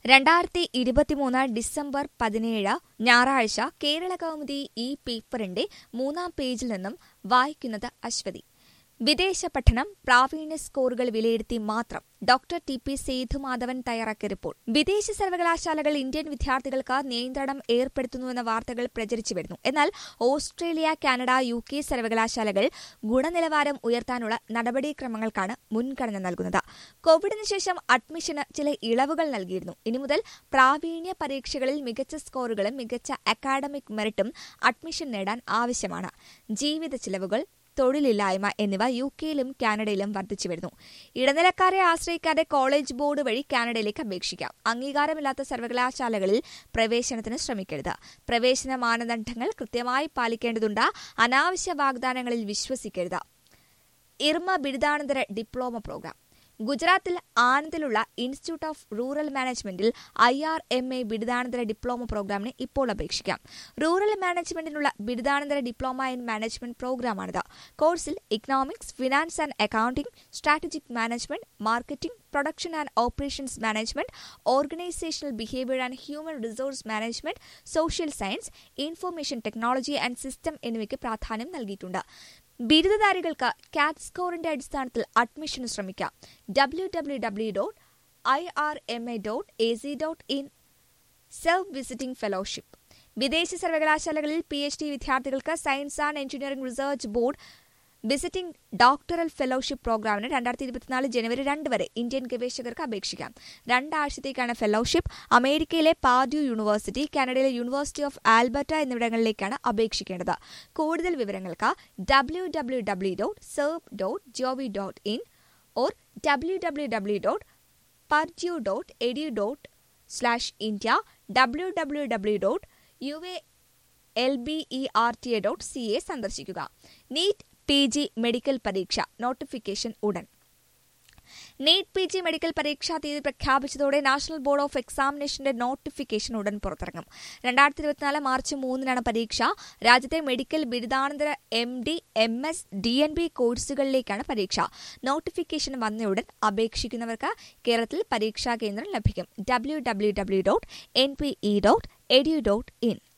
രണ്ടായിരത്തി ഇരുപത്തിമൂന്ന് ഡിസംബർ പതിനേഴ് ഞായറാഴ്ച കേരള കൗമുദി ഈ പേപ്പറിന്റെ മൂന്നാം പേജിൽ നിന്നും വായിക്കുന്നത് അശ്വതി വിദേശ പഠനം പ്രാവീണ്യ സ്കോറുകൾ വിലയിരുത്തി മാത്രം ഡോക്ടർ ടി പി സേതുമാധവൻ തയ്യാറാക്കിയ റിപ്പോർട്ട് വിദേശ സർവകലാശാലകൾ ഇന്ത്യൻ വിദ്യാർത്ഥികൾക്ക് നിയന്ത്രണം ഏർപ്പെടുത്തുന്നുവെന്ന വാർത്തകൾ പ്രചരിച്ചു വരുന്നു എന്നാൽ ഓസ്ട്രേലിയ കാനഡ യു കെ സർവകലാശാലകൾ ഗുണനിലവാരം ഉയർത്താനുള്ള നടപടിക്രമങ്ങൾക്കാണ് മുൻഗണന നൽകുന്നത് കോവിഡിന് ശേഷം അഡ്മിഷന് ചില ഇളവുകൾ നൽകിയിരുന്നു ഇനി മുതൽ പ്രാവീണ്യ പരീക്ഷകളിൽ മികച്ച സ്കോറുകളും മികച്ച അക്കാഡമിക് മെറിറ്റും അഡ്മിഷൻ നേടാൻ ആവശ്യമാണ് ജീവിത ചിലവുകൾ തൊഴിലില്ലായ്മ എന്നിവ യു കെയിലും കാനഡയിലും വർദ്ധിച്ചു വരുന്നു ഇടനിലക്കാരെ ആശ്രയിക്കാതെ കോളേജ് ബോർഡ് വഴി കാനഡയിലേക്ക് അപേക്ഷിക്കാം അംഗീകാരമില്ലാത്ത സർവകലാശാലകളിൽ പ്രവേശനത്തിന് ശ്രമിക്കരുത് പ്രവേശന മാനദണ്ഡങ്ങൾ കൃത്യമായി പാലിക്കേണ്ടതുണ്ട് അനാവശ്യ വാഗ്ദാനങ്ങളിൽ വിശ്വസിക്കരുത് ഇർമ ബിരുദാനന്തര ഡിപ്ലോമ പ്രോഗ്രാം ഗുജറാത്തിൽ ആനന്ദിലുള്ള ഇൻസ്റ്റിറ്റ്യൂട്ട് ഓഫ് റൂറൽ മാനേജ്മെന്റിൽ ഐ ആർ എം എ ബിരുദാനന്തര ഡിപ്ലോമ പ്രോഗ്രാമിന് ഇപ്പോൾ അപേക്ഷിക്കാം റൂറൽ മാനേജ്മെന്റിനുള്ള ബിരുദാനന്തര ഡിപ്ലോമ ഇൻ മാനേജ്മെന്റ് പ്രോഗ്രാമാണിത് കോഴ്സിൽ economics finance and accounting strategic management marketing production and operations management organisational behaviour and human resource management social science information technology and system എന്നിവയ്ക്ക് പ്രാധാന്യം നൽകിയിട്ടുണ്ട് ബിരുദധാരികൾക്ക് കാറ്റ് സ്കോറിന്റെ അടിസ്ഥാനത്തിൽ അഡ്മിഷന് ശ്രമിക്കാം W W W dot I R M A dot A C dot in self visiting fellowship വിദേശ സർവകലാശാലകളിൽ പി എച്ച് ഡി വിദ്യാർത്ഥികൾക്ക് science and engineering research board visiting doctoral fellowship പ്രോഗ്രാമിന് രണ്ടായിരത്തി ഇരുപത്തിനാല് ജനുവരി രണ്ട് വരെ ഇന്ത്യൻ ഗവേഷകർക്ക് അപേക്ഷിക്കാം രണ്ടാഴ്ചത്തേക്കാണ് ഫെലോഷിപ്പ് അമേരിക്കയിലെ പാദ്യു യൂണിവേഴ്സിറ്റി കാനഡയിലെ യൂണിവേഴ്സിറ്റി ഓഫ് ആൽബർട്ട എന്നിവിടങ്ങളിലേക്കാണ് അപേക്ഷിക്കേണ്ടത് കൂടുതൽ വിവരങ്ങൾക്ക് W W W dot SERB dot gov dot in or W W W dot Purdue dot edu dot slash India W W W dot U A L B E R T A dot C A സന്ദർശിക്കുക NEET P G medical പരീക്ഷ notification ഉടൻ NEET P G medical പരീക്ഷാ തീയതി പ്രഖ്യാപിച്ചതോടെ National Board of എക്സാമിനേഷന്റെ notification ഉടൻ പുറത്തിറങ്ങും രണ്ടായിരത്തി ഇരുപത്തിനാല് മാർച്ച് മൂന്നിനാണ് പരീക്ഷ രാജ്യത്തെ മെഡിക്കൽ ബിരുദാനന്തര M D M S D N B കോഴ്സുകളിലേക്കാണ് പരീക്ഷ നോട്ടിഫിക്കേഷൻ വന്നയുടൻ അപേക്ഷിക്കുന്നവർക്ക് കേരളത്തിൽ പരീക്ഷാ കേന്ദ്രം ലഭിക്കും W W W dot N B E dot edu dot in